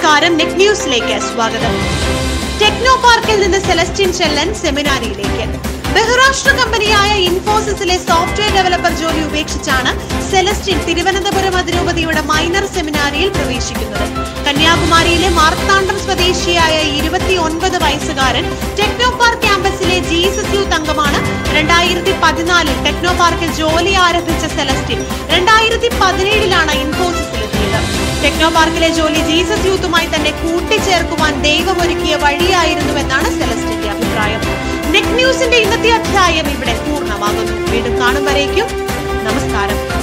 നമസ്കാരം നെറ്റ് ന്യൂസിലേക്ക് സ്വാഗതം ടെക്നോ പാർക്കിൽ നിന്ന് സെലസ്റ്റിൻ ചെല്ലൻ സെമിനാരിയിലേക്ക് ബഹുരാഷ്ട്ര കമ്പനിയായ ഇൻഫോസിസിലെ സോഫ്റ്റ്വെയർ ഡെവലപ്പർ ജോലി ഉപേക്ഷിച്ചാണ് സെലസ്റ്റിൻ തിരുവനന്തപുരം അതിരൂപതയുടെ മൈനർ സെമിനാരിയിൽ പ്രവേശിക്കുന്നത് കന്യാകുമാരിയിലെ മാർത്താണ്ഡം സ്വദേശിയായ ഇരുപത്തിയൊൻപത് വയസ്സുകാരൻ ടെക്നോ പാർക്ക് ക്യാമ്പസിലെ ജീസസ് യൂത്ത് അംഗമാണ് രണ്ടായിരത്തി പതിനാലിൽ ടെക്നോ പാർക്കിൽ ജോലി ആരംഭിച്ച സെലസ്റ്റിൻ രണ്ടായിരത്തി പതിനേഴിലാണ് ഇൻഫോസിസിലെത്തിയത് ടെക്നോ പാർക്കിലെ ജോലി ജീസസ് യൂത്തുമായി തന്നെ കൂട്ടിച്ചേർക്കുവാൻ ദൈവമൊരുക്കിയ വഴിയായിരുന്നുവെന്നാണ് സെലസ്റ്റിന്റെ അഭിപ്രായം നെറ്റ് ന്യൂസിന്റെ ഇന്നത്തെ അധ്യായം ഇവിടെ പൂർണ്ണമാകുന്നു വീണ്ടും കാണും വരേക്കും നമസ്കാരം